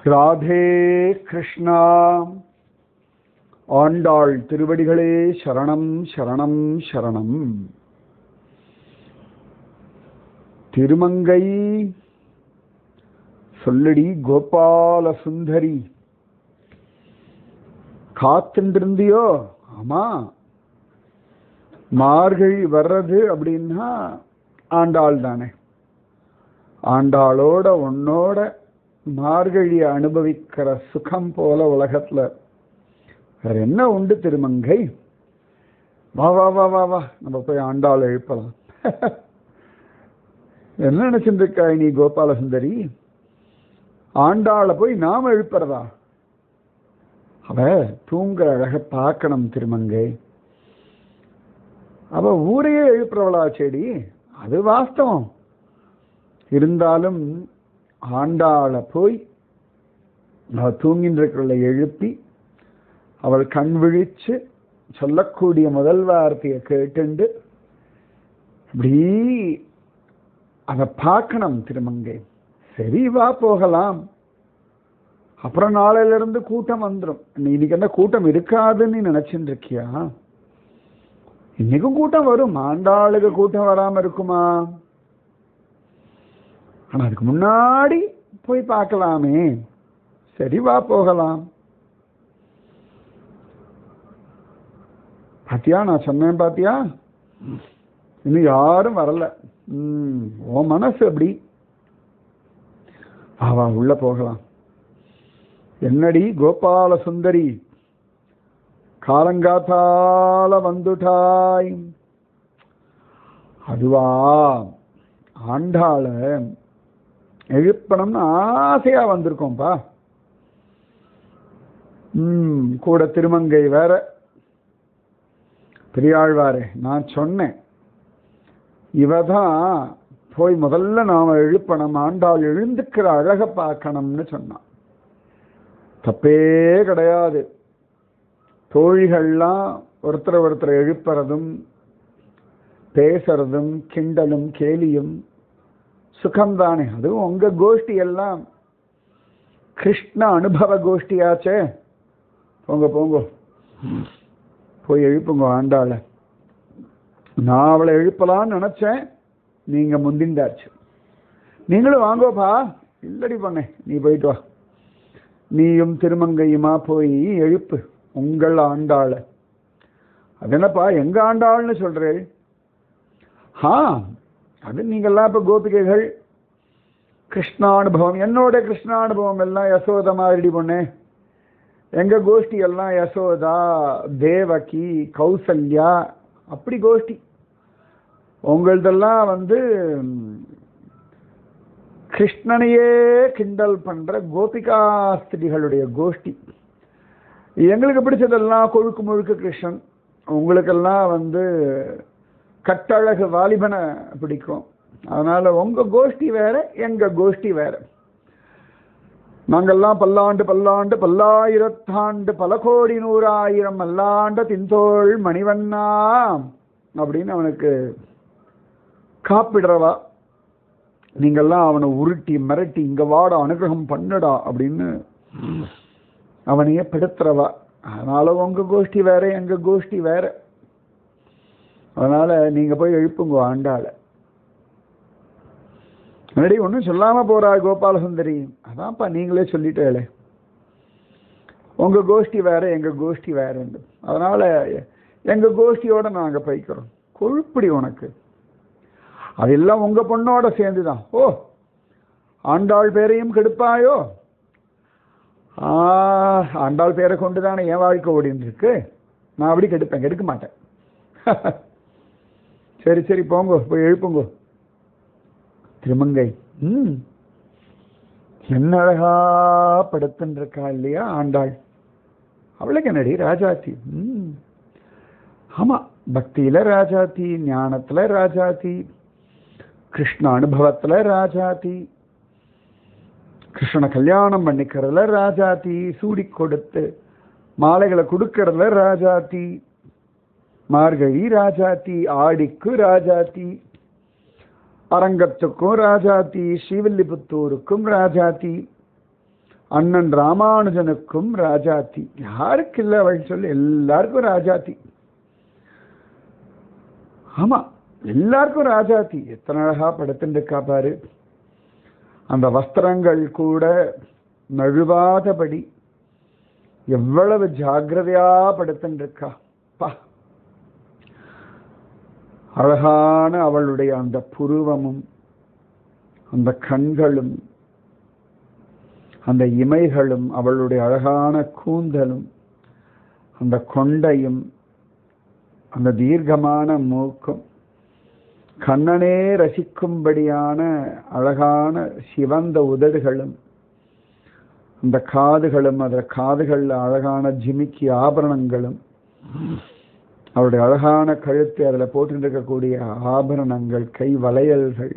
ராதே கிருஷ்ணா ஆண்டாள் திருவடிகளே சரணம் சரணம் சரணம் திருமங்கை சொல்லடி கோபால சுந்தரி காத்துருந்தியோ ஆமா மார்கழி வர்றது அப்படின்னா ஆண்டாள் தானே ஆண்டாளோட உன்னோட மார்கழியை அனுபவிக்கிற சுகம் போல உலகத்துல வேற என்ன உண்டு திருமங்கை வா வா வா வா வா நம்ம போய் ஆண்டாள் எழுப்பலாம் என்ன நினைச்சிட்டு இருக்காய் நீ கோபால சுந்தரி ஆண்டாளை போய் நாம எழுப்புறதா அவ தூங்குற அழக பார்க்கணும் திருமங்கை அவ ஊரையே எழுப்புறவளா செடி அது வாஸ்தவம் இருந்தாலும் ஆண்டாளை போய் அவ தூங்கின்ற இருக்கிறவளை எழுப்பி அவள் கண் விழிச்சு சொல்லக்கூடிய முதல் வார்த்தையை கேட்டுண்டு அப்படி அதை பார்க்கணும் திருமங்கை சரி வா போகலாம் அப்புறம் நாளையில இருந்து கூட்டம் வந்துடும் இன்னைக்கு என்ன கூட்டம் இருக்காதுன்னு நினைச்சுட்டு இருக்கியா இன்னைக்கும் கூட்டம் வரும் ஆண்டாளுக்கு கூட்டம் வராம இருக்குமா ஆனா அதுக்கு முன்னாடி போய் பார்க்கலாமே சரி வா போகலாம் பாத்தியா நான் சொன்னேன் பாத்தியா இன்னும் யாரும் வரல ம் உன் மனசு அப்படி வா வா உள்ள போகலாம் என்னடி கோபால சுந்தரி காலங்காத்தால வந்துட்டாய் அதுவா ஆண்டாள எழுப்பணும்னு ஆசையா வந்திருக்கோம்ப்பா ம் கூட திருமங்கை வேற பெரியாழ்வாரே நான் சொன்னேன் இவ தான் போய் முதல்ல நாம எழுப்பணும் ஆண்டாள் எழுந்துக்கிற அழக பார்க்கணும்னு சொன்னான் தப்பே கிடையாது தோழிகள்லாம் ஒருத்தரை ஒருத்தர் எழுப்புறதும் பேசுறதும் கிண்டலும் கேலியும் சுகம்தானே அதுவும் உங்க கோஷ்டி எல்லாம் கிருஷ்ண அனுபவ கோஷ்டியாச்சே போங்க போங்க போய் எழுப்புங்க ஆண்டாள நான் அவளை எழுப்பலான்னு நினைச்சேன் நீங்க முந்திண்டாச்சு நீங்களும் வாங்கோப்பா இல்லடி பண்ணே நீ போயிட்டு வா நீயும் திருமங்கையுமா போய் எழுப்பு உங்கள் ஆண்டாள அது என்னப்பா எங்க ஆண்டாள்னு சொல்றேன் ஆ அது நீங்கள்லாம் இப்ப கோபிகைகள் கிருஷ்ணானுபவம் என்னோட கிருஷ்ணானுபவம் எல்லாம் யசோத மாதிரி பொண்ணே எங்க கோஷ்டி எல்லாம் யசோதா தேவகி கௌசல்யா அப்படி கோஷ்டி உங்களதெல்லாம் வந்து கிருஷ்ணனையே கிண்டல் பண்ற கோபிகா ஸ்திரிகளுடைய கோஷ்டி எங்களுக்கு பிடிச்சதெல்லாம் கொழுக்கு முழுக்க கிருஷ்ணன் உங்களுக்கெல்லாம் வந்து கட்டழகு வாலிபனை பிடிக்கும் அதனால உங்க கோஷ்டி வேற எங்க கோஷ்டி வேற நாங்கெல்லாம் பல்லாண்டு பல்லாண்டு பல்லாயிரத்தாண்டு பல கோடி நூறாயிரம் அல்லாண்ட தின்தோள் மணிவண்ணா அப்படின்னு அவனுக்கு காப்பிடுறவா நீங்கெல்லாம் அவனை உருட்டி மிரட்டி இங்க வாடா அனுகிரகம் பண்ணுடா அப்படின்னு அவனையே படுத்துறவா அதனால உங்க கோஷ்டி வேற எங்க கோஷ்டி வேற அதனால நீங்க போய் எழுப்புங்க ஆண்டாள முன்னாடி ஒன்றும் சொல்லாம போறா கோபாலசுந்தரி அதான்ப்பா நீங்களே சொல்லிட்டேளே உங்க கோஷ்டி வேற எங்க கோஷ்டி வேறன்னு அதனால எங்க கோஷ்டியோட நாங்க பைக்கிறோம் கொழுப்படி உனக்கு அதெல்லாம் உங்க பொண்ணோட சேர்ந்துதான் ஓ ஆண்டாள் பேரையும் கெடுப்பாயோ ஆ ஆண்டாள் பேரை கொண்டு தானே என் வாழ்க்கை ஓடின்னு இருக்கு நான் அப்படி கெடுப்பேன் கெடுக்க மாட்டேன் சரி சரி போங்க போய் எழுப்புங்க திருமங்கை ம் என்ன அழகா படுத்துன்னு இருக்கா இல்லையா ஆண்டாள் அவளுக்கு என்னடி ராஜாத்தி ம் ஆமா பக்தியில ராஜாத்தி ஞானத்துல ராஜாத்தி கிருஷ்ண அனுபவத்துல ராஜாத்தி கிருஷ்ணனை கல்யாணம் பண்ணிக்கிறதுல ராஜாத்தி சூடி கொடுத்து மாலைகளை கொடுக்கறதுல ராஜாத்தி மார்கழி ராஜாத்தி ஆடிக்கு ராஜாத்தி அரங்கத்துக்கும் ராஜாத்தி ஸ்ரீவில்லிபுத்தூருக்கும் ராஜாத்தி அண்ணன் ராமானுஜனுக்கும் ராஜாத்தி யாருக்கு இல்லை அவள் சொல்லு எல்லாருக்கும் ராஜாத்தி ஆமா எல்லாருக்கும் ராஜாத்தி எத்தனை அழகா படுத்துருக்கா பாரு அந்த வஸ்திரங்கள் கூட நழுவாதபடி எவ்வளவு ஜாக்கிரதையா படுத்துருக்கா பா அழகான அவளுடைய அந்த புருவமும் அந்த கண்களும் அந்த இமைகளும் அவளுடைய அழகான கூந்தலும் அந்த கொண்டையும் அந்த தீர்க்கமான மூக்கும் கண்ணனே ரசிக்கும்படியான அழகான சிவந்த உதடுகளும் அந்த காதுகளும் அதில் காதுகளில் அழகான ஜிமிக்கி ஆபரணங்களும் அவருடைய அழகான கழுத்து அதில் போட்டுருக்கக்கூடிய ஆபரணங்கள் கை வளையல்கள்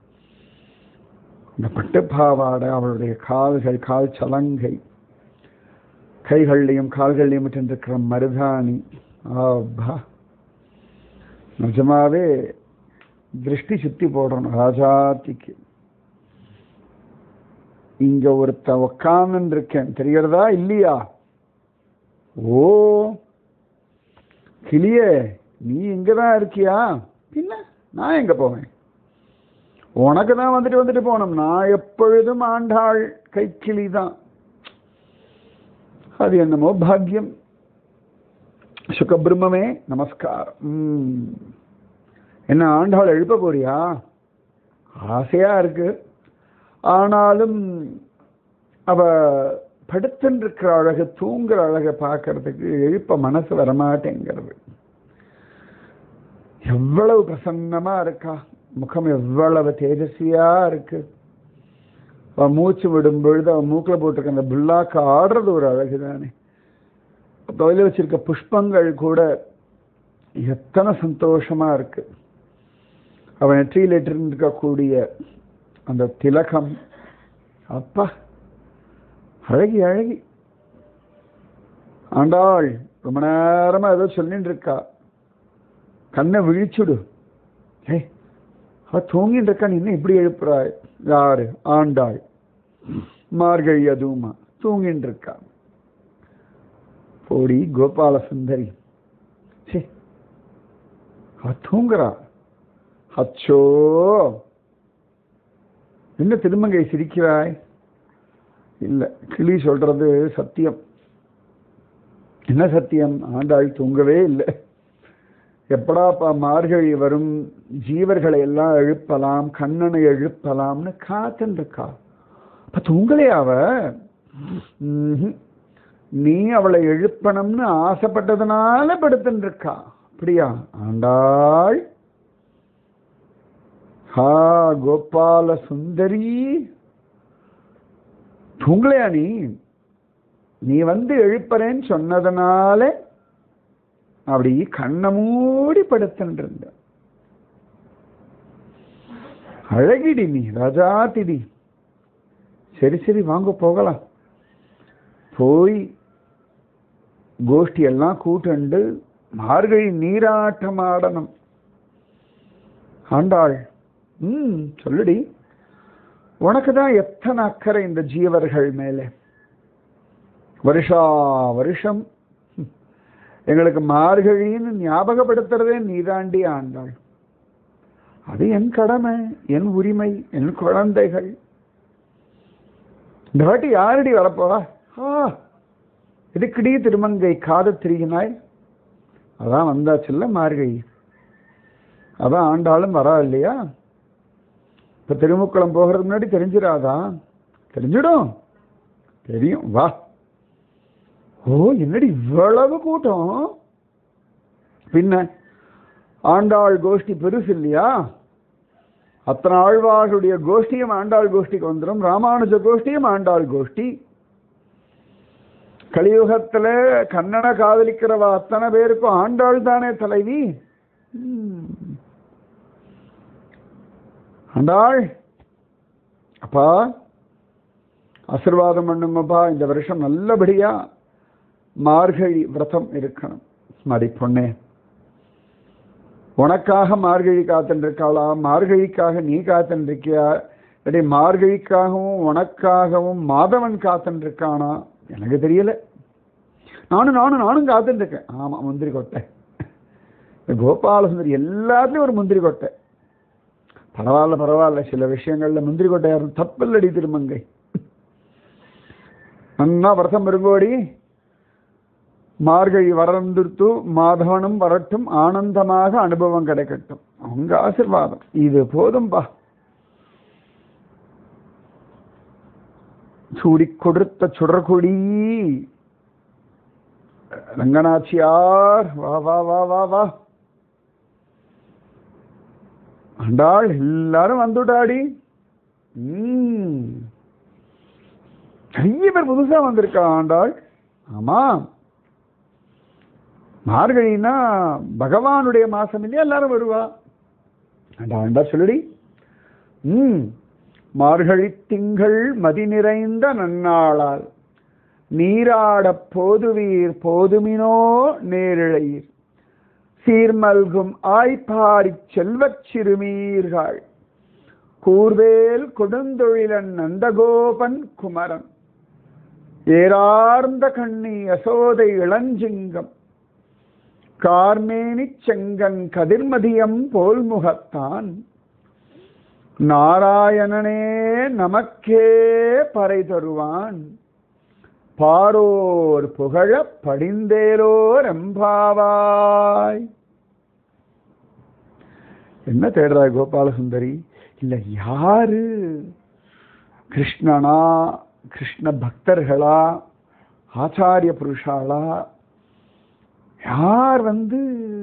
இந்த பட்டுப்பாவாடை அவளுடைய கால்கள் கால் சலங்கை கைகள்லையும் கால்கள்லையும் இருக்கிற மருதாணி ஆபா நிஜமாவே திருஷ்டி சுத்தி போடுறோம் ராஜாத்திக்கு இங்க ஒருத்த உக்காந்து இருக்கேன் தெரியறதா இல்லையா ஓ கிளியே நீ இங்கதான் இருக்கியா பின்ன நான் எங்க போவேன் உனக்கு தான் வந்துட்டு வந்துட்டு போனோம் நான் எப்பொழுதும் ஆண்டாள் கைக்கிளி தான் அது என்னமோ பாக்கியம் சுகபிரம்மே நமஸ்காரம் ம். என்ன ஆண்டாள் எழுப்ப போறியா ஆசையா இருக்கு ஆனாலும் அவ படுத்துன்னு இருக்கிற அழகு தூங்குற அழகை பார்க்கறதுக்கு எழுப்ப மனசு வரமாட்டேங்கிறது எவ்வளவு பிரசன்னமா இருக்கா முகம் எவ்வளவு தேஜஸ்வியா இருக்கு அவ மூச்சு விடும் பொழுது அவன் மூக்கில் போட்டிருக்க அந்த புல்லாக்கு ஆடுறது ஒரு அழகு தானே தொழில வச்சிருக்க புஷ்பங்கள் கூட எத்தனை சந்தோஷமா இருக்கு அவன் நெற்றியில் இருக்கக்கூடிய அந்த திலகம் அப்பா அழகி அழகி ஆண்டாள் ரொம்ப நேரமா ஏதோ சொல்லிட்டு இருக்கா கண்ணை விழிச்சுடு ஏ அவ தூங்கிட்டு இருக்கா நீ இன்னும் இப்படி எழுப்புறாய் யாரு ஆண்டாள் மார்கழி அதுவுமா தூங்கிட்டு இருக்கா போடி கோபால சுந்தரி சே அவ தூங்குறா அச்சோ என்ன திருமங்கை சிரிக்கிறாய் இல்ல கிளி சொல்றது சத்தியம் என்ன சத்தியம் ஆண்டாள் தூங்கவே இல்லை எப்படாப்பா மார்கழி வரும் ஜீவர்களை எல்லாம் எழுப்பலாம் கண்ணனை எழுப்பலாம்னு காத்துன்னு இருக்கா அப்ப தூங்கலையா அவ ம்ஹும். நீ அவளை எழுப்பணும்னு ஆசைப்பட்டதுனால படுத்துன்னு இருக்கா அப்படியா ஆண்டாள் ஹா கோபால சுந்தரி தூங்கலையா நீ நீ வந்து எழுப்புறேன்னு சொன்னதுனால அப்படி கண்ணை மூடி படுத்துட்டு இருந்த அழகிடி நீ ராஜாத்திடி சரி சரி வாங்க போகலாம் போய் கோஷ்டி எல்லாம் கூட்டுண்டு மார்கழி நீராட்டம் ஆடணும் ஆண்டாள் ம் சொல்லுடி உனக்கு தான் எத்தனை அக்கறை இந்த ஜீவர்கள் மேலே வருஷா வருஷம் ம், எங்களுக்கு மார்கழின்னு ஞாபகப்படுத்துறதே நீதாண்டி ஆண்டாள் அது என் கடமை என் உரிமை என் குழந்தைகள் இந்த வாட்டி யாரடி வரப்போவா ஆ இதுக்குடி திருமங்கை காது திரிகினாய் அதான் வந்தாச்சுல்ல மார்கழி அதான் ஆண்டாலும் வரா இல்லையா இப்ப திருமுக்குளம் போகிறதுக்கு முன்னாடி தெரிஞ்சிடாதா தெரிஞ்சிடும் தெரியும் வா ஓ என்னடி இவ்வளவு கூட்டம் பின்ன ஆண்டாள் கோஷ்டி பெருசு இல்லையா அத்தனை ஆழ்வார்களுடைய கோஷ்டியும் ஆண்டாள் கோஷ்டிக்கு வந்துடும் ராமானுஜ கோஷ்டியும் ஆண்டாள் கோஷ்டி கலியுகத்துல கண்ணனை காதலிக்கிறவ அத்தனை பேருக்கும் ஆண்டாள் தானே தலைவி ம். ஆண்டாள் அப்பா ஆசிர்வாதம் பண்ணுங்கப்பா இந்த வருஷம் நல்லபடியா மார்கழி விரதம் இருக்கணும் மடி பொண்ணே உனக்காக மார்கழி காத்துட்டு இருக்காளா மார்கழிக்காக நீ காத்துட்டு இருக்கியா அடே மார்கழிக்காகவும் உனக்காகவும் மாதவன் காத்துட்டு இருக்கானா எனக்கு தெரியல நானும் நானும் நானும் காத்துட்டு இருக்கேன் ஆமா முந்திரி கொட்டை இந்த கோபால சுந்தரி எல்லாத்துலயும் ஒரு முந்திரி கொட்டை பரவாயில்ல பரவாயில்ல சில விஷயங்கள்ல முந்திரி கொட்டை யாரும் தப்பில்லடி திருமங்கை நன்னா வருஷம் பெருங்கோடி மார்கழி வரந்துர்த்து மாதவனும் வரட்டும் ஆனந்தமாக அனுபவம் கிடைக்கட்டும் அவங்க ஆசிர்வாதம் இது போதும்பா சூடி கொடுத்த சுடர்கொடி ரங்கநாச்சியார் வா வா வா வா வா ஆண்டாள் எல்லாரும் வந்துட்டாடி ம். நிறைய பேர் புதுசா வந்திருக்கா ஆண்டாள் ஆமா மார்கழினா பகவானுடைய மாசம் இல்லையா எல்லாரும் வருவா ஆண்டா ஆண்டா சொல்லுடி ம் மார்கழி திங்கள் மதி நிறைந்த நன்னாளால் நீராடப் போதுவீர் போதுமினோ நேரிழையீர் சீர்மல்கும் ஆய்ப்பாரிச் செல்வச் சிறுமீர்கள் கூர்வேல் கொடுந்தொழிலன் நந்தகோபன் குமரன் ஏரார்ந்த கண்ணி யசோதை இளஞ்சிங்கம் கார்மேனிச் செங்கன் கதிர்மதியம் போல் முகத்தான் நாராயணனே நமக்கே பறை தருவான் பாரோர் புகழ படிந்தேலோர் எம்பாவாய் என்ன தேடுறாய் கோபாலசுந்தரி இல்ல யாரு கிருஷ்ணனா கிருஷ்ண பக்தர்களா ஆச்சாரிய புருஷாளா யார் வந்து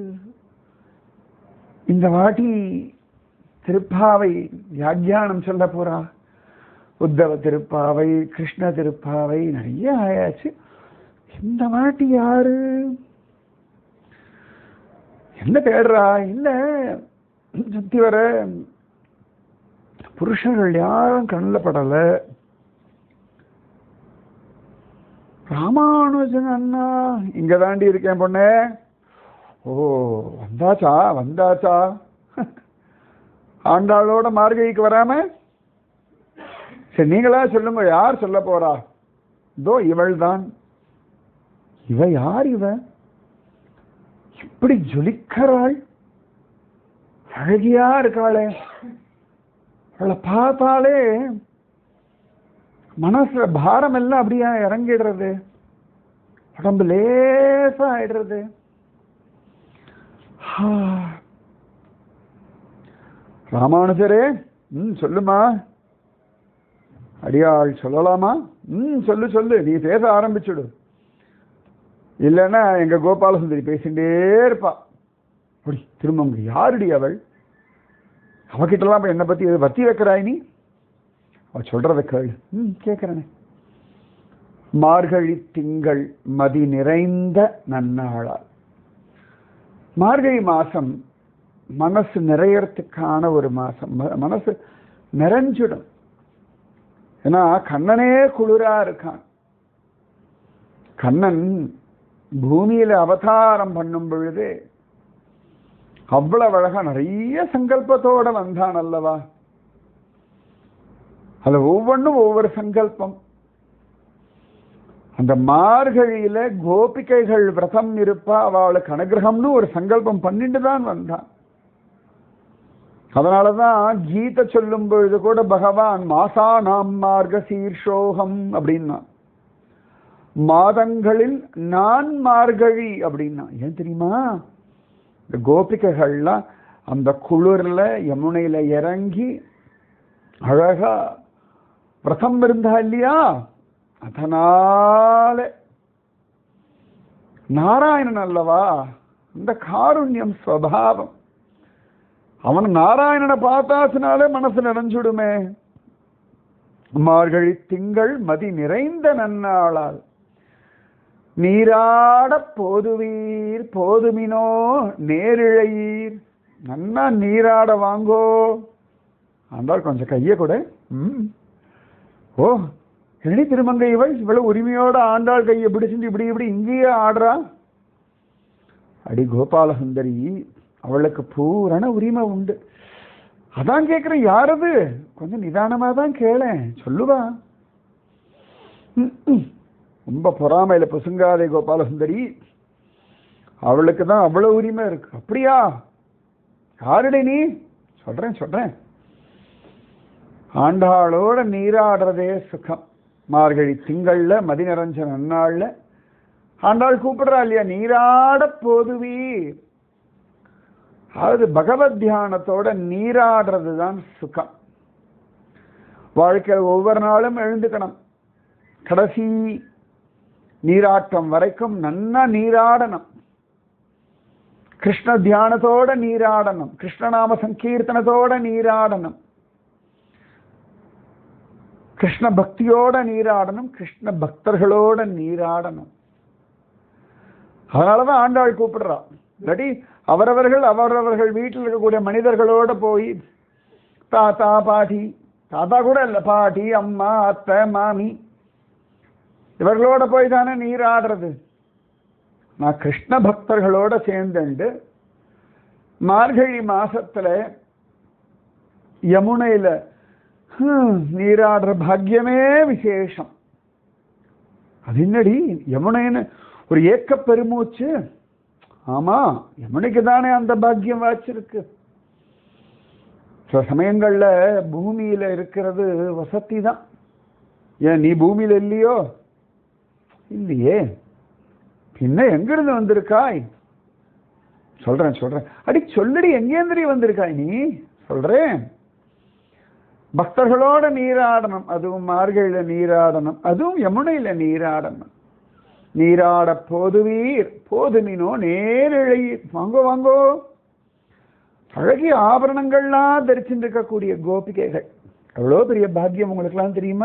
இந்த வாட்டி திருப்பாவை வியாக்கியானம் சொல்ல போறா உத்தவ திருப்பாவை கிருஷ்ண திருப்பாவை நிறைய ஆயாச்சு இந்த வாட்டி யாரு என்ன தேடுறா இல்ல சுத்தி வர புருஷர்கள் யாரும் கண்ணில் படல ராமானுஜன் அண்ணா இங்க தாண்டி இருக்கேன் பொண்ணே ஓ வந்தாச்சா வந்தாச்சா ஆண்டாளோட மார்கழிக்கு வராம சரி நீங்களா சொல்லுங்க யார் சொல்ல போறா இதோ இவள் தான் இவ யார் இவ இப்படி ஜொலிக்கிறாள் அழகியா இருக்காளே அவளை பார்த்தாலே மனசுல பாரம் எல்லாம் அப்படியே இறங்கிடுறது உடம்பு லேசா ஆயிடுறது ஆ. ராமானுஜரே ம் சொல்லுமா அடியாள் சொல்லலாமா ம் சொல்லு சொல்லு நீ பேச ஆரம்பிச்சுடு இல்லைன்னா எங்க கோபாலசுந்தரி பேசிட்டே இருப்பா அப்படி திரும்ப அங்க யாருடி அவள் அவகிட்டலாம் போய் என்னை பத்தி எது வத்தி வைக்கிறாய் நீ அவ சொல்றத கேளு ம் கேட்கிறேனே மார்கழி திங்கள் மதி நிறைந்த நன்னாளால் மார்கழி மாசம் மனசு நிறையறதுக்கான ஒரு மாசம் ம- மனசு நிறைஞ்சிடும் ஏன்னா கண்ணனே குளிரா இருக்கான் கண்ணன் பூமியில அவதாரம் பண்ணும் பொழுது அவ்வளவு அழகா நிறைய சங்கல்பத்தோட வந்தான் அல்லவா அது ஒவ்வொன்றும் ஒவ்வொரு சங்கல்பம் அந்த மார்கழியில கோபிகைகள் விரதம் இருப்பா அவளுக்கு அனுகிரகம்னு ஒரு சங்கல்பம் பண்ணிட்டு தான் வந்தான் அதனாலதான் கீதை சொல்லும் பொழுது கூட பகவான் மாசா நாம் மார்க சீர்ஷோகம் அப்படின்னா மாதங்களில் நான் மார்கழி அப்படின்னா ஏன் தெரியுமா இந்த கோபிகைகள்லாம் அந்த குளிர்ல யமுனையில இறங்கி அழகா விரதம் இருந்தா இல்லையா அதனால நாராயணன் அல்லவா இந்த காருண்யம் ஸ்வபாவம் அவன் நாராயணனை பார்த்தாச்சுனாலே மனசு நிறைஞ்சுடுமே மார்கழி திங்கள் மதி நிறைந்த நன்னாளால் நீராடப் போதுவீர் போதுமினோ நேரிழையீர் நன்னா நீராட வாங்கோ ஆண்டாள் கொஞ்சம் கையை கூட ம் ஓ என்னடி திருமங்கை இவள் இவ்வளவு உரிமையோட ஆண்டாள் கையை பிடிச்சிட்டு இப்படி இப்படி இங்கேயே ஆடுறா அடி கோபால சுந்தரி அவளுக்கு பூரண உரிமை உண்டு அதான் கேட்குறேன் யாரது கொஞ்சம் நிதானமா தான் கேளேன் சொல்லுவா ம், ம். ரொம்ப பொறாமையில புசுங்காதே கோபாலசுந்தரி அவளுக்கு தான் அவ்வளவு உரிமை இருக்கு அப்படியா யாருடே நீ சொல்றேன் சொல்றேன் ஆண்டாளோட நீராடுறதே சுகம் மார்கழி திங்கள்ல மதி நிறைஞ்ச நன்னாள்ல ஆண்டாள் கூப்பிடுறா இல்லையா நீராட போதுவீர் அதாவது பகவத் தியானத்தோட நீராடுறது தான் சுகம் வாழ்க்கையில் ஒவ்வொரு நாளும் எழுந்துக்கணும் கடைசி நீராட்டம் வரைக்கும் நன்னா நீராடணும் கிருஷ்ண தியானத்தோட நீராடணும் கிருஷ்ணநாம சங்கீர்த்தனத்தோட நீராடணும் கிருஷ்ண பக்தியோட நீராடணும் கிருஷ்ண பக்தர்களோட நீராடணும் அதனாலதான் ஆண்டாள் கூப்பிடுறா இல்லாட்டி அவரவர்கள் அவரவர்கள் வீட்டில் இருக்கக்கூடிய மனிதர்களோட போய் தாத்தா பாட்டி தாத்தா கூட இல்லை பாட்டி அம்மா அத்தை மாமி இவர்களோட போய் தானே நீராடுறது நான் கிருஷ்ண பக்தர்களோட சேர்ந்துண்டு மார்கழி மாசத்துல யமுனையில ஹம், நீராடுற பாக்கியமே விசேஷம் அது என்னடி யமுனைன்னு ஒரு ஏக்க பெருமூச்சு ஆமா யமுனைக்கு தானே அந்த பாக்கியம் வாச்சிருக்கு சில சமயங்கள்ல பூமியில இருக்கிறது வசதி தான் ஏன் நீ பூமியில இல்லையோ இல்லையே பின்ன எங்கிருந்து வந்திருக்காய் சொல்றேன் சொல்றேன் அடி சொல்லடி எங்கேந்திரி வந்திருக்காய் நீ சொல்றேன் பக்தர்களோட நீராடணும் அதுவும் மார்கழியில நீராடணும் அதுவும் யமுனையில நீராடணும் நீராட போதுவீர் போதுமினோ நேரிழையீர் வாங்கோ வாங்கோ அழகிய ஆபரணங்கள்லாம் தரிச்சுட்டு இருக்கக்கூடிய கோபிகைகள் எவ்வளோ பெரிய பாக்கியம் உங்களுக்கெல்லாம் தெரியுமா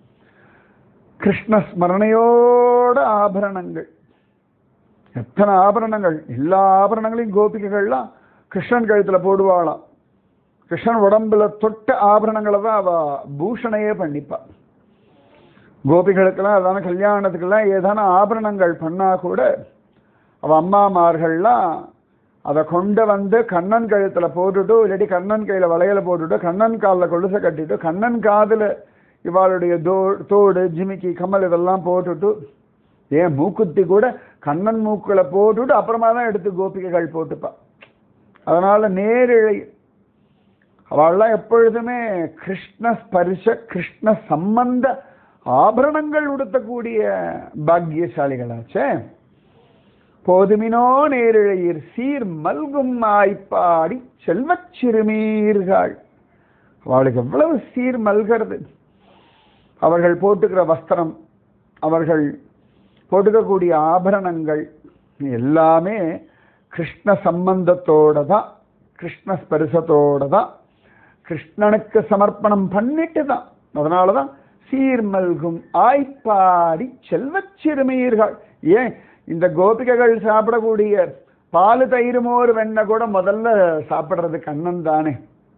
கிருஷ்ண ஸ்மரணையோட ஆபரணங்கள் எத்தனை ஆபரணங்கள் எல்லா ஆபரணங்களையும் கோபிகைகள்லாம் கிருஷ்ணன் கழுத்துல போடுவாளாம் கிருஷ்ணன் உடம்புல தொட்ட ஆபரணங்களை தான் அவ பூஷணையே பண்ணிப்பா கோபிகளுக்கெல்லாம் அதான கல்யாணத்துக்கெல்லாம் ஏதான ஆபரணங்கள் பண்ணா கூட அவ அம்மாமார்கள்லாம் அதை கொண்டு வந்து கண்ணன் கழுத்துல போட்டுட்டு இல்லாட்டி கண்ணன் கையில வளையல போட்டுட்டு கண்ணன் காலில் கொலுசை கட்டிட்டு கண்ணன் காதுல இவாளுடைய தோ தோடு ஜிமிக்கி கம்மல் இதெல்லாம் போட்டுட்டு ஏன் மூக்குத்தி கூட கண்ணன் மூக்குல போட்டுட்டு அப்புறமா தான் எடுத்து கோபிகைகள் போட்டுப்பா அதனால நேரிழை அவள்லாம் எப்பொழுதுமே கிருஷ்ண ஸ்பர்ஷ கிருஷ்ண சம்பந்த ஆபரணங்கள் உடுத்தக்கூடிய பாக்கியசாலிகளாச்சே போதுமினோ நேரிழையீர் சீர் மல்கும் ஆய்ப்பாடி செல்வச் சிறுமீர்கள் அவளுக்கு எவ்வளவு சீர் மல்கிறது அவர்கள் போட்டுக்கிற வஸ்திரம் அவர்கள் போட்டுக்கக்கூடிய ஆபரணங்கள் எல்லாமே கிருஷ்ண சம்பந்தத்தோட தான் கிருஷ்ண ஸ்பரிசத்தோட தான் கிருஷ்ணனுக்கு சமர்ப்பணம் பண்ணிட்டு தான் அதனால தான் சீர்மல்கும் ஆய்ப்பாடி செல்வச் சிறுமீர்கள் ஏன் இந்த கோபிகைகள் சாப்பிடக்கூடிய பால் தயிர் மோர் வெண்ணெய் கூட முதல்ல சாப்பிடுறது கண்ணன் தானே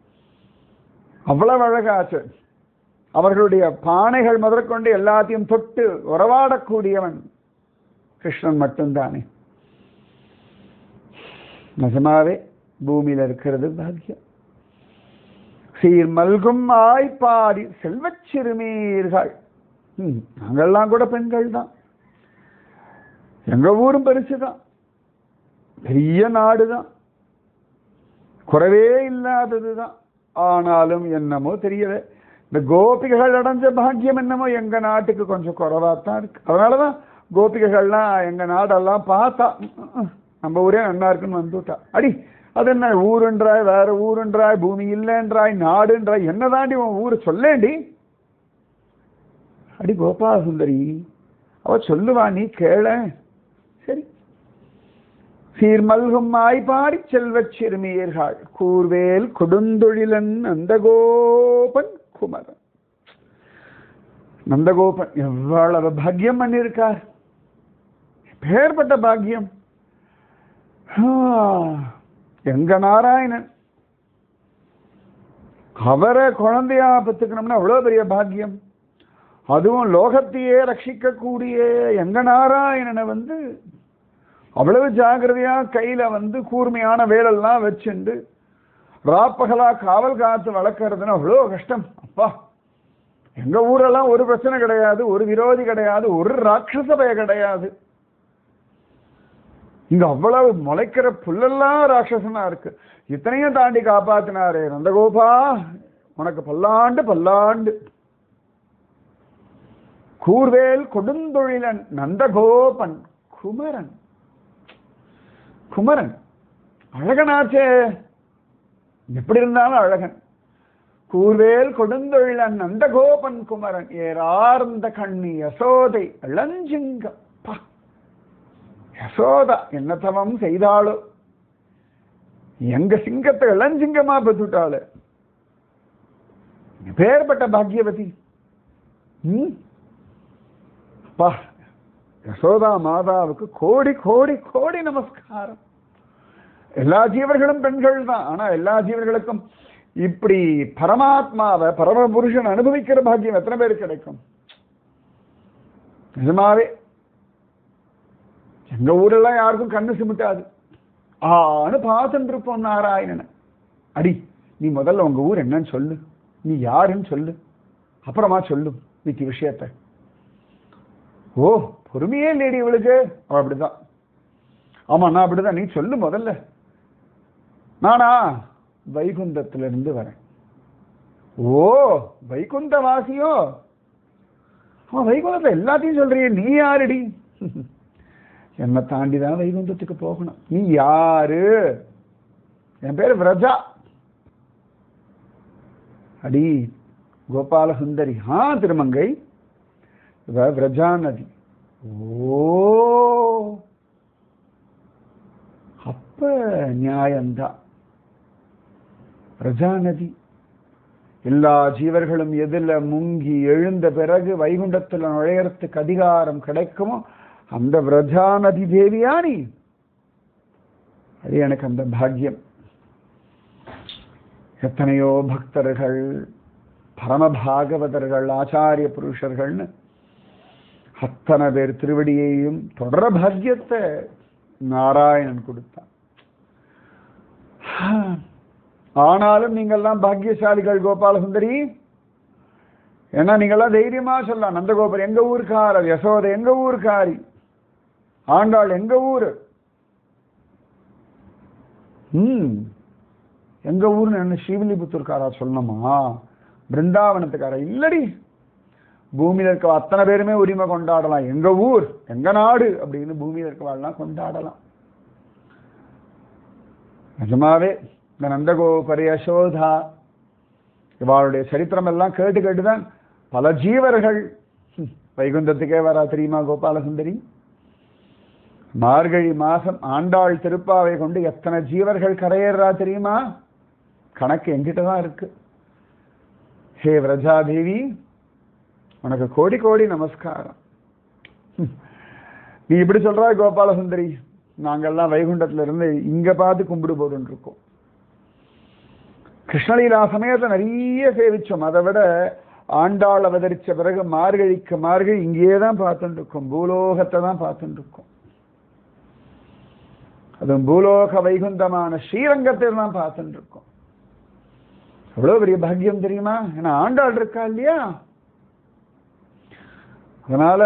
அவ்வளவு அழகாச்சு அவர்களுடைய பானைகள் முதற்கொண்டு எல்லாத்தையும் தொட்டு உறவாடக்கூடியவன் கிருஷ்ணன் மட்டும்தானே நிஜமாவே பூமியில இருக்கிறது பாக்கியம் சீர் மல்கும் ஆய்ப்பாடி செல்வச் சிறுமீர்கள் ம், நாங்கெல்லாம் கூட பெண்கள் தான் எங்க ஊரும் பெருசு தான் பெரிய நாடு தான் குறைவே இல்லாதது தான் ஆனாலும் என்னமோ தெரியல இந்த கோபிகைகள் அடைஞ்ச பாக்கியம் என்னமோ எங்க நாட்டுக்கு கொஞ்சம் குறைவா தான் இருக்கு அதனாலதான் கோபிகைகள்லாம் எங்க நாடெல்லாம் பார்த்தா ம், ம், நம்ம ஊரே நல்லா இருக்குன்னு வந்துட்டா அடி அது என்ன ஊருன்றாய் வேற ஊருன்றாய் பூமி இல்லைன்றாய் நாடுன்றாய் என்ன தாண்டி உன் ஊரு சொல்லேண்டி அடி கோபால சுந்தரி அவ சொல்லுவா நீ கேள சரி சீர்மல்கும் ஆய்பாடி செல்வச் சிறுமியர்கள் கூர்வேல் கொடுந்தொழிலன் நந்தகோபன் குமரன் நந்தகோபன் எவ்வளவு பாக்கியம் பண்ணியிருக்கார் பேர்பட்ட பாக்கியம் ஆ, எங்க நாராயணன் அவரை குழந்தையா பெற்றுக்கணும்னா அவ்வளவு பெரிய பாக்கியம் அதுவும் லோகத்தையே ரட்சிக்கக்கூடிய எங்க நாராயணனை வந்து அவ்வளவு ஜாக்கிரதையா கையில வந்து கூர்மையான வேலெல்லாம் வச்சுண்டு ராப்பகலா காவல் காத்து வளர்க்கறதுன்னு அவ்வளோ கஷ்டம் அப்பா எங்க ஊரெல்லாம் ஒரு பிரச்சனை கிடையாது ஒரு விரோதி கிடையாது ஒரு ராட்சச பய கிடையாது இங்க அவ்வளவு முளைக்கிற புல்லெல்லாம் ராட்சசனா இருக்கு இத்தனையும் தாண்டி காப்பாத்தினாரே நந்தகோபா உனக்கு பல்லாண்டு பல்லாண்டு கூர்வேல் கொடுந்தொழிலன் நந்தகோபன் குமரன் குமரன் அழகனாச்சே எப்படி இருந்தாலும் அழகன் கூர்வேல் கொடுந்தொழிலன் நந்தகோபன் குமரன் ஏறார்ந்த கண்ணி யசோதை இளஞ்சிங்கப்பா யசோதா என்ன தவம் செய்தாளோ எங்க சிங்கத்தை இளஞ்சிங்கமா பெற்றுட்டாளு பேர்பட்ட பாக்யவதி ம் அப்பா யசோதா மாதாவுக்கு கோடி கோடி கோடி நமஸ்காரம் எல்லா ஜீவர்களும் பெண்கள் தான் ஆனா எல்லா ஜீவர்களுக்கும் இப்படி பரமாத்மாவை பரமபுருஷன் அனுபவிக்கிற பாக்கியம் எத்தனை பேருக்கு கிடைக்கும் நிஜமாவே எங்க ஊரெல்லாம் யாருக்கும் கண்ணு சிமிட்டாது ஆன்னு பார்த்துட்டு இருப்போம் நாராயணனை அடி நீ முதல்ல உங்க ஊர் என்னன்னு சொல்லு நீ யாருன்னு சொல்லு அப்புறமா சொல்லு இன்னைக்கு விஷயத்தை ஓ பொறுமையே இல்லையடி இவளுக்கு அவ அப்படிதான் ஆமா நான் அப்படிதான் நீ சொல்லு முதல்ல நானா வைகுந்தத்திலிருந்து வரேன் ஓ வைகுந்த வாசியோ அவன் வைகுந்தத்துல எல்லாத்தையும் சொல்றியே நீ யாருடி என்னை தாண்டி தான் வைகுந்தத்துக்கு போகணும் நீ யாரு என் பேர் விரஜா அடி கோபால சுந்தரி ஆ திருமங்கை இவ விரஜா நதி ஓ அப்ப நியாயம்தான் பிரஜா நதி எல்லா ஜீவர்களும் எதில் முங்கி எழுந்த பிறகு வைகுண்டத்தில் நுழையறதுக்கு அதிகாரம் கிடைக்குமோ அந்த விரஜா நதி தேவியா நீ அது எனக்கு அந்த பாக்கியம் எத்தனையோ பக்தர்கள் பரமபாகவதர்கள் ஆச்சாரிய புருஷர்கள்னு அத்தனை பேர் திருவடியையும் தொடர பாக்கியத்தை நாராயணன் கொடுத்தான் ஆனாலும் நீங்கள்லாம் பாக்கியசாலிகள் கோபாலசுந்தரி ஏன்னா நீங்கள்லாம் தைரியமா சொல்லலாம் நந்தகோபர் எங்க ஊர்க்காரர் யசோதை எங்க ஊர்க்காரி ஆண்டாள் எங்க ஊர் ம் எங்க ஊர்னு என்ன ஸ்ரீவில்லிபுத்தூர்காரா சொல்லணுமா பிருந்தாவனத்துக்காரா இல்லடி பூமியில இருக்க அத்தனை பேருமே உரிமை கொண்டாடலாம் எங்க ஊர் எங்க நாடு அப்படின்னு பூமியில இருக்கவாள்லாம் கொண்டாடலாம் நிஜமாவே இந்த நந்தகோபரி யசோதா இவாளுடைய சரித்திரம் எல்லாம் கேட்டு கேட்டுதான் பல ஜீவர்கள் ஹம், வைகுந்தத்துக்கே வரா தெரியுமா கோபாலசுந்தரி மார்கழி மாசம் ஆண்டாள் திருப்பாவை கொண்டு எத்தனை ஜீவர்கள் கரையேறா தெரியுமா கணக்கு எங்கிட்ட தான் இருக்கு ஹே விரஜாதேவி உனக்கு கோடி கோடி நமஸ்காரம் ஹம். நீ இப்படி சொல்றா கோபாலசுந்தரி நாங்கெல்லாம் வைகுண்டத்துல இருந்து இங்க பார்த்து கும்பிடு போட்டுன்னு இருக்கோம் கிருஷ்ணலீலா சமயத்தை நிறைய சேவிச்சோம் அதை விட ஆண்டாள் அவதரிச்ச பிறகு மார்கழிக்கு மார்கழி இங்கேயே தான் பார்த்துட்டு இருக்கோம் பூலோகத்தை தான் பார்த்துட்டு இருக்கோம் அதுவும் பூலோக வைகுந்தமான ஸ்ரீரங்கத்தை தான் பார்த்துட்டு இருக்கோம் எவ்வளவு பெரிய பாக்கியம் தெரியுமா ஏன்னா ஆண்டாள் இருக்கா இல்லையா அதனால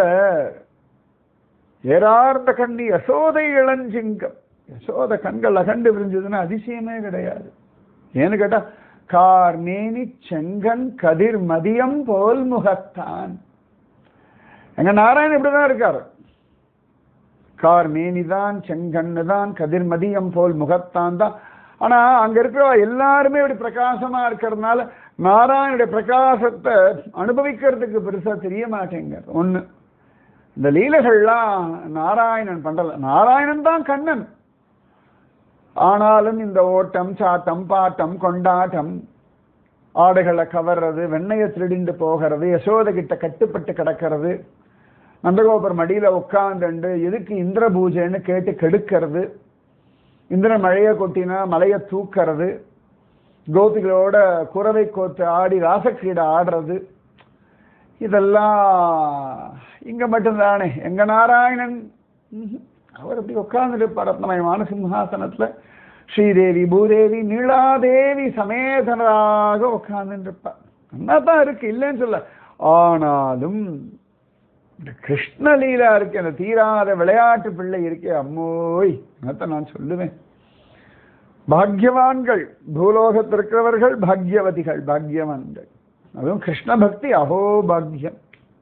ஏறார்ந்த கண்ணி யசோதை இளஞ்சிங்கம் யசோத கண்கள் அகண்டு விரிஞ்சதுன்னா அதிசயமே கிடையாது ஏன்னு கேட்டா கார் மேனி செங்கன் கதிர் மதியம் போல் முகத்தான் எங்க நாராயணன் இப்படிதான் இருக்காரு கார் மேனிதான் செங்கண்ணு தான் கதிர் மதியம் போல் முகத்தான் தான் ஆனா அங்க இருக்கிற எல்லாருமே இப்படி பிரகாசமா இருக்கிறதுனால நாராயணுடைய பிரகாசத்தை அனுபவிக்கிறதுக்கு பெருசா தெரிய மாட்டேங்க ஒண்ணு இந்த லீலைகள்லாம் நாராயணன் பண்றல நாராயணன் தான் கண்ணன் ஆனாலும் இந்த ஓட்டம் சாட்டம் பாட்டம் கொண்டாட்டம் ஆடைகளை கவர்றது வெண்ணையை திருடிண்டு போகிறது யசோத கிட்ட கட்டுப்பட்டு கிடக்கிறது நந்தகோபர் மடியில உட்காந்துண்டு எதுக்கு இந்திர பூஜைன்னு கேட்டு கெடுக்கிறது இந்திரன் மழையை கொட்டினா மலையை தூக்கிறது கோபிகளோட குறவை கோத்து ஆடி ராசக்கிரீடை ஆடுறது இதெல்லாம் இங்க மட்டும்தானே எங்க நாராயணன் ம்ஹும். அவர் அப்படி உட்கார்ந்துட்டு பரத்னமயமான சிம்ஹாசனத்துல ஸ்ரீதேவி பூதேவி நீலாதேவி சமேதனராக உட்கார்ந்துருப்பா நல்லா தான் இருக்கு இல்லைன்னு சொல்ல ஆனாலும் இந்த கிருஷ்ணலீலா இருக்கு அந்த தீராத விளையாட்டு பிள்ளை இருக்கே அம்மோய் என்னத்த நான் சொல்லுவேன் பாக்யவான்கள் பூலோகத்தில் இருக்கிறவர்கள் பாக்யவதிகள் பாக்யவான்கள் அதுவும் கிருஷ்ண பக்தி அஹோ பாக்யம்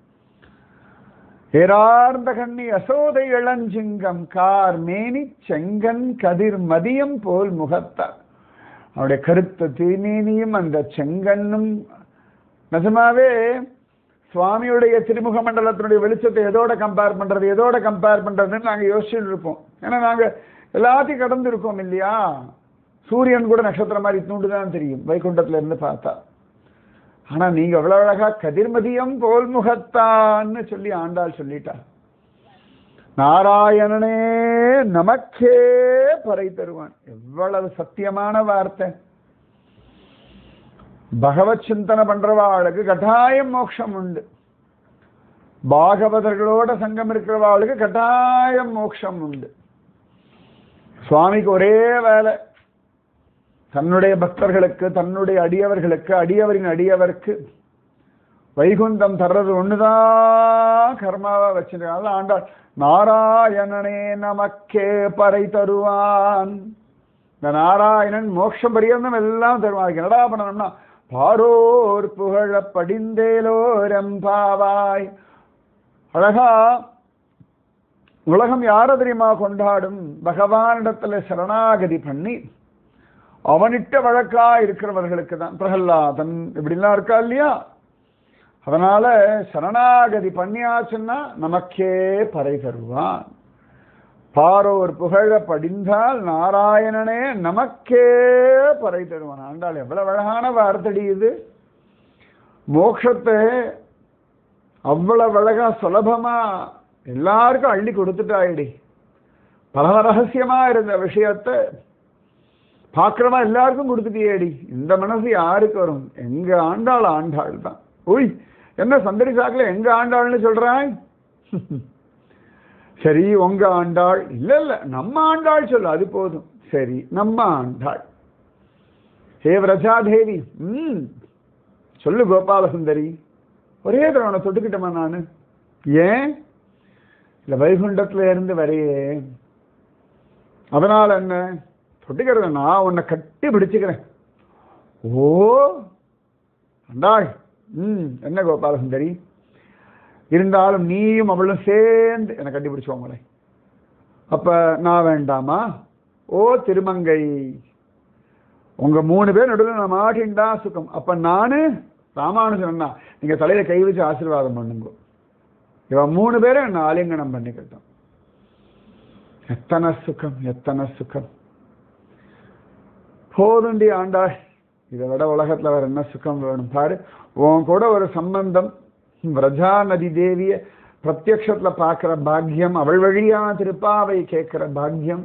ஏரார்ந்த கண்ணி அசோதை இளஞ்சிங்கம் கார் மேனி செங்கன் கதிர் மதியம் போல் முகத்தார் அவருடைய கருத்த திருமேனியும் அந்த செங்கண்ணும் நிஜமாவே சுவாமியுடைய திருமுக மண்டலத்தினுடைய வெளிச்சத்தை எதோட கம்பேர் பண்றது எதோட கம்பேர் பண்றதுன்னு நாங்க யோசிச்சுட்டு இருப்போம் ஏன்னா நாங்க எல்லாத்தையும் கடந்து இருக்கோம் இல்லையா சூரியன் கூட நட்சத்திரம் மாதிரி தூண்டு தான் தெரியும் வைகுண்டத்துல இருந்து பார்த்தா ஆனா நீங்க எவ்வளவு அழகா கதிர்மதியம் போல் முகத்தான்னு சொல்லி ஆண்டாள் சொல்லிட்டா நாராயணனே நமக்கே பறை தருவான் எவ்வளவு சத்தியமான வார்த்தை பகவத் சிந்தனை பண்றவாளுக்கு கட்டாயம் மோட்சம் உண்டு பாகவதர்களோட சங்கம் இருக்கிறவாளுக்கு கட்டாயம் மோட்சம் உண்டு சுவாமிக்கு ஒரே வேலை தன்னுடைய பக்தர்களுக்கு தன்னுடைய அடியவர்களுக்கு அடியவரின் அடியவருக்கு வைகுந்தம் தர்றது ஒண்ணுதான் கர்மாவா வச்சிருக்காங்க ஆண்டாள் நாராயணனே நமக்கே பறை தருவான் இந்த நாராயணன் மோட்சம் பரியந்தம் எல்லாம் தருவான் அதுக்கு என்னடா பண்ணணும்னா பாரோர் புகழ படிந்தேலோரம்பாவாய் அழகா உலகம் யார தெரியுமா கொண்டாடும் பகவானிடத்துல சரணாகதி பண்ணி அவனிட்ட வழக்கா இருக்கிறவர்களுக்கு தான் பிரகல்லாதன் இப்படிலாம் இருக்கா இல்லையா அதனால சரணாகதி பண்ணியாச்சுன்னா நமக்கே பறை தருவான் பாரோர் புகழ படிந்தால் நாராயணனே நமக்கே பறை தருவான் ஆண்டாள் எவ்வளவு அழகான வார்த்தடி இது மோட்சத்தை அவ்வளவு அழகா சுலபமா எல்லாருக்கும் அள்ளி கொடுத்துட்டாயிடி பல ரகசியமா இருந்த விஷயத்தை பார்க்கிறவா எல்லாருக்கும் கொடுத்துட்டியேடி இந்த மனசு யாருக்கு வரும் எங்க ஆண்டாள் ஆண்டாள் தான் ஓய் என்ன சந்தடி சாக்கில் எங்க ஆண்டாள்னு சொல்றாய் சரி உங்க ஆண்டாள் இல்ல இல்ல நம்ம ஆண்டாள் சொல்லு அது போதும் சரி நம்ம ஆண்டாள் ஹே விரஜாதேவி ம் சொல்லு கோபாலசுந்தரி ஒரே தடவை தொட்டுக்கிட்டமா நானு ஏன் இல்ல வைகுண்டத்துல இருந்து வரையே அதனால என்ன தொட்டுக்கிறது நான் உன்னை கட்டி பிடிச்சுக்கிறேன் ஓ அண்டாள் ம் என்ன கோபாலசுந்தரி இருந்தாலும் நீயும் அவளும் சேர்ந்து என்னை கட்டி பிடிச்சோங்களே அப்ப நான் வேண்டாமா ஓ திருமங்கை உங்க மூணு பேர் நடுவில் நான் மாட்டின்டா சுகம் அப்ப நானு ராமானுஜன் நீங்க தலையில கை வச்சு ஆசீர்வாதம் பண்ணுங்க இவன் மூணு பேரும் என்ன ஆலிங்கனம் பண்ணிக்கிட்டோம் எத்தனை சுகம் எத்தனை சுகம் போதுண்டி ஆண்டாள் இதை விட உலகத்துல வேற என்ன சுகம் வேணும் பாரு உன் கூட ஒரு சம்பந்தம் விரஜா நதி தேவிய பிரத்யக்ஷத்துல பார்க்கிற பாக்கியம் அவள் வழியா திருப்பாவை கேட்கிற பாக்கியம்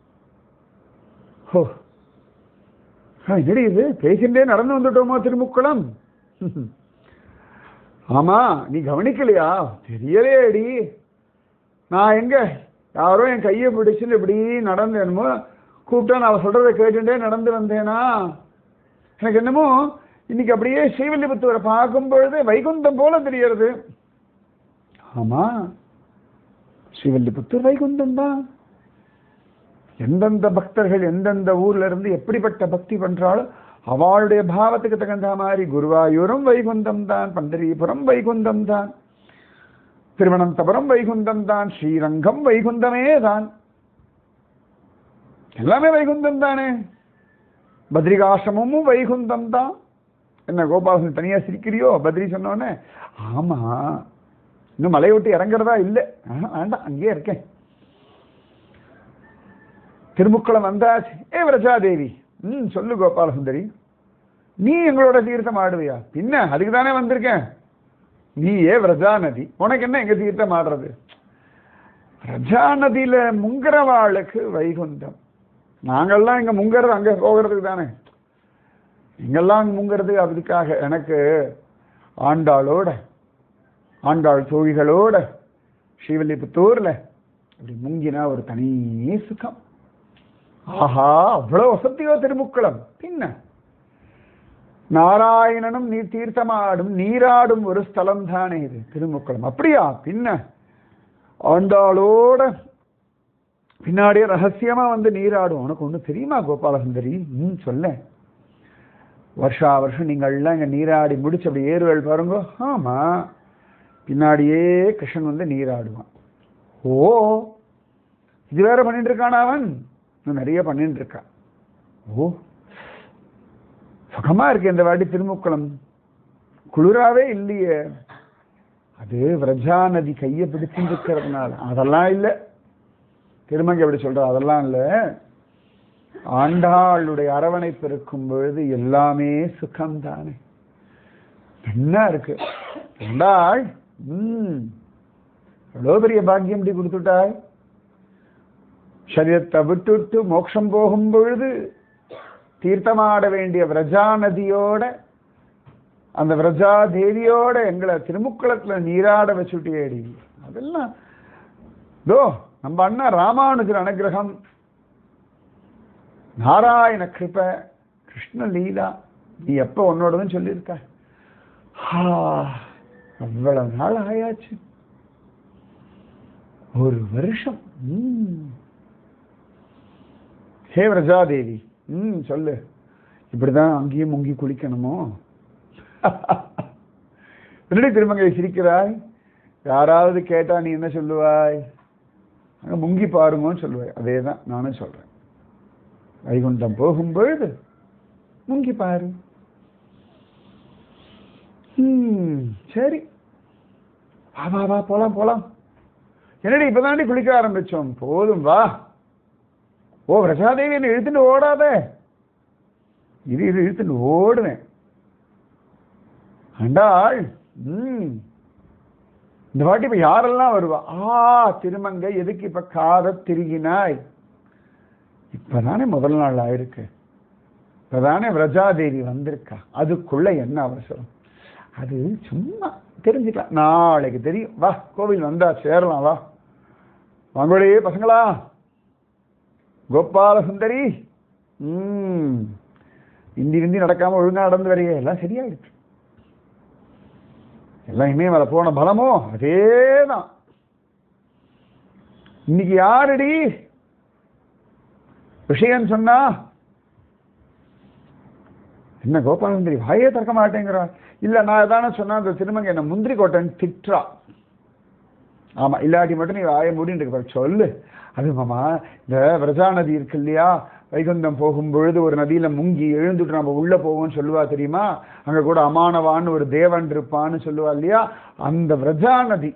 ஹோ ஆ, என்னடி இது பேசிண்டே நடந்து வந்துட்டோமோ திருமுக்குளம் ஆமா நீ கவனிக்கலையா தெரியலையேடி நான் எங்க யாரோ என் கையை பிடிச்சுன்னு இப்படி நடந்து என்னமோ கூப்பிட்டா நான் அவ சொல்றதை கேட்டுட்டே நடந்து வந்தேனா எனக்கு என்னமோ இன்னைக்கு அப்படியே ஸ்ரீவில்லிபுத்தூரை பார்க்கும் பொழுது வைகுந்தம் போல தெரியறது ஆமா ஸ்ரீவில்லிபுத்தூர் வைகுந்தம் தான் எந்தெந்த பக்தர்கள் எந்தெந்த ஊர்ல இருந்து எப்படிப்பட்ட பக்தி பண்றாலும் அவளுடைய பாவத்துக்கு தகுந்த மாதிரி குருவாயூரும் வைகுந்தம் தான் பண்டரிபுரம் வைகுந்தம் தான் திருவனந்தபுரம் வைகுந்தம் தான் ஸ்ரீரங்கம் வைகுந்தமே தான் எல்லாமே வைகுந்தம் தானே பத்ரிகாசிரமும் வைகுந்தம் தான் என்ன கோபாலன் தனியா சிரிக்கிறியோ பத்ரி சொன்னோடனே ஆமா இன்னும் மலையை விட்டு இறங்குறதா இல்லை ஆஹா, வேண்டாம் அங்கேயே இருக்கேன் திருமுக்குளம் வந்தாச்சு ஏ விரஜாதேவி ம் சொல்லு கோபாலசுந்தரி நீ எங்களோட தீர்த்தம் ஆடுவியா பின்ன அதுக்கு தானே வந்திருக்கேன் நீ ஏ விரஜா நதி உனக்கு என்ன எங்க தீர்த்தம் ஆடுறது விரஜா நதியில முங்குறவாளுக்கு வைகுந்தம் நாங்கெல்லாம் இங்க முங்குறது அங்க போகிறதுக்கு தானே இங்கெல்லாம் அங்க முங்குறதுக்கு அதுக்காக எனக்கு ஆண்டாளோட ஆண்டாள் தோழிகளோட ஸ்ரீவில்லிபுத்தூர்ல அப்படி முங்கினா ஒரு தனி சுகம் ஆஹா அவ்வளவு வசதியோ திருமுக்குளம் பின்ன நாராயணனும் நீ தீர்த்தமாடும் நீராடும் ஒரு ஸ்தலம் தானே இது திருமுக்குளம் அப்படியா பின்ன ஆண்டாளோட பின்னாடியே ரகசியமா வந்து நீராடும் உனக்கு ஒண்ணு தெரியுமா கோபாலசுந்தரி ம் சொல்ல வருஷா வருஷம் நீங்கள்லாம் இங்க நீராடி முடிச்சு அப்படி ஏறுவேள் பாருங்க ஆமா பின்னாடியே கிருஷ்ணன் வந்து நீராடுவான் ஓ இது வேற பண்ணிட்டு இருக்கானா அவன் இன்னும் நிறைய பண்ணிட்டு இருக்கான் ஓ சுகமா இருக்கு இந்த வாட்டி திருமுக்குளம் குளிராவே இல்லையே அது விரஜா நதி கையை பிடிச்சுட்டு இருக்கிறதுனால அதெல்லாம் இல்லை திருமங்கை எப்படி சொல்ற அதெல்லாம் இல்லை ஆண்டாளுடைய அரவணைப்பு இருக்கும் பொழுது எல்லாமே சுகம் தானே என்ன இருக்கு ஆண்டாள் ம் எவ்வளோ பெரிய பாக்கியம் இப்படி கொடுத்துட்டாய் சரீரத்தை விட்டுட்டு மோட்சம் போகும் பொழுது தீர்த்தமாட வேண்டிய விரஜா நதியோட அந்த விரஜா தேவியோட எங்களை திருமுக்குளத்துல நீராட வச்சுட்டியேடி அதெல்லாம் தோ நம்ம அண்ணா ராமானுஜர் அனுகிரகம் நாராயண கிருப கிருஷ்ண லீலா நீ எப்ப உன்னோடதுன்னு சொல்லியிருக்க ஹா, அவ்வளவு நாள் ஆயாச்சு ஒரு வருஷம் ம். ஹே விரஜாதேவி ம் சொல்லு இப்படிதான் அங்கேயும் முங்கி குளிக்கணுமோ என்னடி திருமங்கை சிரிக்கிறாய் யாராவது கேட்டா நீ என்ன சொல்லுவாய் அங்க முங்கி பாருங்கன்னு சொல்லுவாய் அதே தான் நானும் சொல்றேன் வைகுண்டம் போகும்பொழுது முங்கி பாரு ம், சரி வா வா வா போலாம் போலாம் என்னடி இப்பதாண்டி குளிக்க ஆரம்பிச்சோம் போதும் வா ஓ பிரசாதேவி என்ன இழுத்துட்டு ஓடாத இது இது இழுத்துட்டு ஓடுவேன் அண்டாள் ம் இந்த வாட்டி இப்ப யாரெல்லாம் வருவா ஆ திருமங்கை எதுக்கு இப்ப காத திருகினாய் இப்பதானே முதல் நாள் ஆயிருக்கு இப்பதானே விரஜாதேவி வந்திருக்கா அதுக்குள்ள என்ன அவசரம் அது சும்மா தெரிஞ்சுக்கலாம் நாளைக்கு தெரியும் வா கோவில் வந்தா சேரலாம் வா வாங்கோடி பசங்களா கோபால சுந்தரி ம் இந்தி விந்தி நடக்காம ஒழுங்கா நடந்து வரையே எல்லாம் சரியாயிடுச்சு எல்லாம் இமயமலை போன பலமோ அதேதான் இன்னைக்கு யாருடி விஷயம் சொன்னா என்ன கோபாலசுந்தரி வாயே திறக்க மாட்டேங்கிறா இல்ல நான் தானே சொன்னா அந்த திருமங்க என்ன முந்திரி கோட்டன் திட்டுறா ஆமா இல்லாட்டி மட்டும் நீ வாயை மூடிட்டு இருக்க பாரு. சொல்லு அது மாமா இந்த விரஜா நதி இருக்கு இல்லையா வைகுண்டம் போகும் பொழுது ஒரு நதியில முங்கி எழுந்துட்டு நம்ம உள்ள போவோம்னு சொல்லுவா தெரியுமா அங்க கூட அமானவான்னு ஒரு தேவன் இருப்பான்னு சொல்லுவா இல்லையா அந்த விரஜா நதி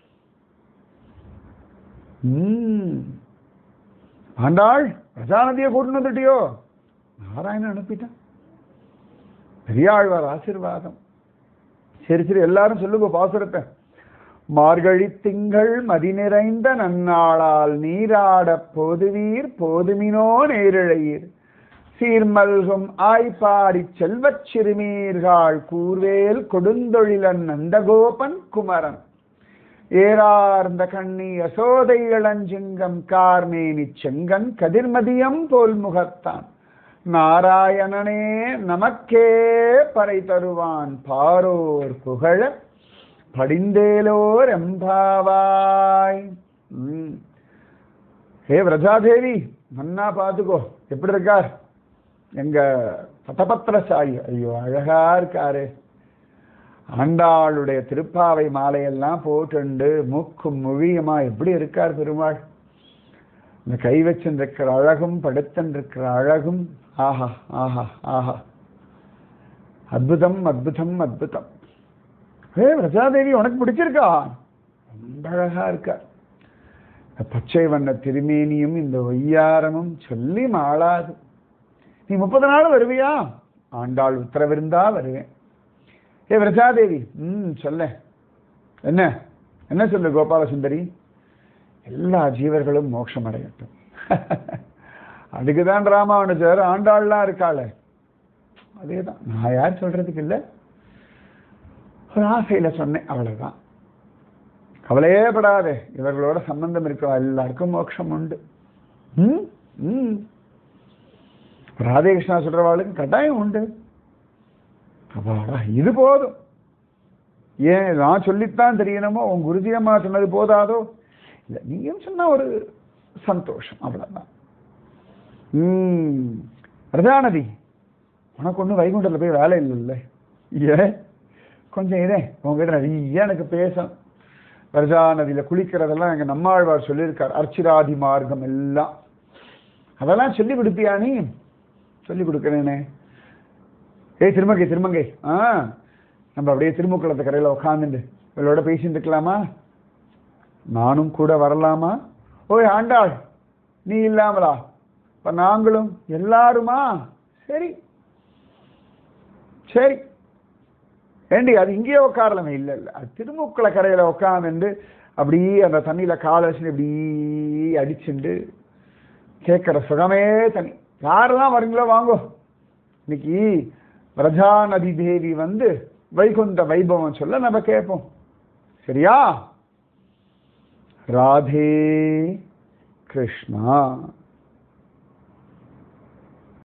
ம் ஆண்டாள் விரஜா நதியை கூட்டின்னு வந்துட்டியோ நாராயணன் அனுப்பிட்டான் பெரியாழ்வார் ஆசீர்வாதம் சரி சரி எல்லாரும் சொல்லுங்க பாசுரத்தை மார்கழி திங்கள் மதி நிறைந்த நன்னாளால் நீராடப் போதுவீர் போதுமினோ நேரிழையீர் சீர்மல்கும் ஆய்ப்பாடிச் செல்வச் சிறுமீர்கள் கூர்வேல் கொடுந்தொழிலன் நந்தகோபன் குமரன் ஏறார்ந்த கண்ணி யசோதை இளஞ்சிங்கம் கார்மேனி செங்கன் கதிர்மதியம் போல் முகத்தான் நாராயணனே நமக்கே பறை தருவான் பாரோர் புகழ படிந்தேலோர் எம்பாவாய் ம். ஹே விரஜாதேவி நன்னா பார்த்துக்கோ எப்படி இருக்கார் எங்க பதபத்திரசாயி ஐயோ அழகா இருக்காரு ஆண்டாளுடைய திருப்பாவை மாலையெல்லாம் போட்டுண்டு மூக்கும் மொழியுமா எப்படி இருக்கார் பெருமாள் இந்த கை வச்சிருக்கிற அழகும் படுத்திருக்கிற அழகும் ஆஹா ஆஹா ஆஹா அற்புதம் அற்புதம் அற்புதம் ஏ பிரஜாதேவி உனக்கு பிடிச்சிருக்கா ரொம்ப அழகா இருக்கா இந்த பச்சை வண்ண திருமேனியும் இந்த ஒய்யாரமும் சொல்லி மாளாது நீ முப்பது நாள் வருவியா ஆண்டாள் உத்தரவிருந்தா வருவேன் ஏ பிரஜாதேவி ம் சொல்ல என்ன என்ன சொல்லு கோபால சுந்தரி எல்லா ஜீவர்களும் மோட்சம் அடையட்டும் அதுக்குதான் ராமானுஜர் ஆண்டாள்லாம் இருக்காளே அதேதான் நான் யார் சொல்றதுக்கு இல்லை ஒரு ஆசையில சொன்னேன் அவ்வளவுதான் கவலையே படாதே இவர்களோட சம்பந்தம் இருக்க எல்லாருக்கும் மோட்சம் உண்டு ம் ம் ராதேகிருஷ்ணா சொல்றவாளுக்கு கட்டாயம் உண்டு அப்பாடா இது போதும் ஏன் நான் சொல்லித்தான் தெரியணுமோ உன் குருஜி அம்மா சொன்னது போதாதோ இல்லை நீயும் சொன்னா ஒரு சந்தோஷம் அவ்வளவுதான் ம் ரஜாநதி உனக்கு ஒன்றும் வைகுண்டத்தில் போய் வேலை இல்லைல்ல ஏன் கொஞ்சம் இதே உங்ககிட்ட நிறைய எனக்கு பேசும் ரஜா நதியில் குளிக்கிறதெல்லாம் எங்கள் நம்மாழ்வார் சொல்லியிருக்கார் அர்ச்சிராதி மார்க்கம் எல்லாம் அதெல்லாம் சொல்லி கொடுப்பியா நீ சொல்லி கொடுக்குறேனே ஏய் திருமங்கை திருமங்கை ஆ நம்ம அப்படியே திருமுக்குளத்து கரையில் உட்காந்துட்டு இவளோட பேசிட்டு இருக்கலாமா நானும் கூட வரலாமா ஓய் ஆண்டாள் நீ இல்லாமலா இப்ப நாங்களும் எல்லாருமா சரி சரி ஏண்டி அது இங்கேயே உட்காரலாமே இல்லை இல்லை அது திருமுக்குள கரையில் உட்காந்துண்டு அப்படியே அந்த தண்ணியில் காலை வச்சுட்டு இப்படி அடிச்சுண்டு கேட்குற சுகமே தனி யாரெல்லாம் வரீங்களோ வாங்கோ இன்னைக்கு பிரஜா நதி தேவி வந்து வைகுண்ட வைபவம் சொல்ல நம்ம கேட்போம் சரியா ராதே கிருஷ்ணா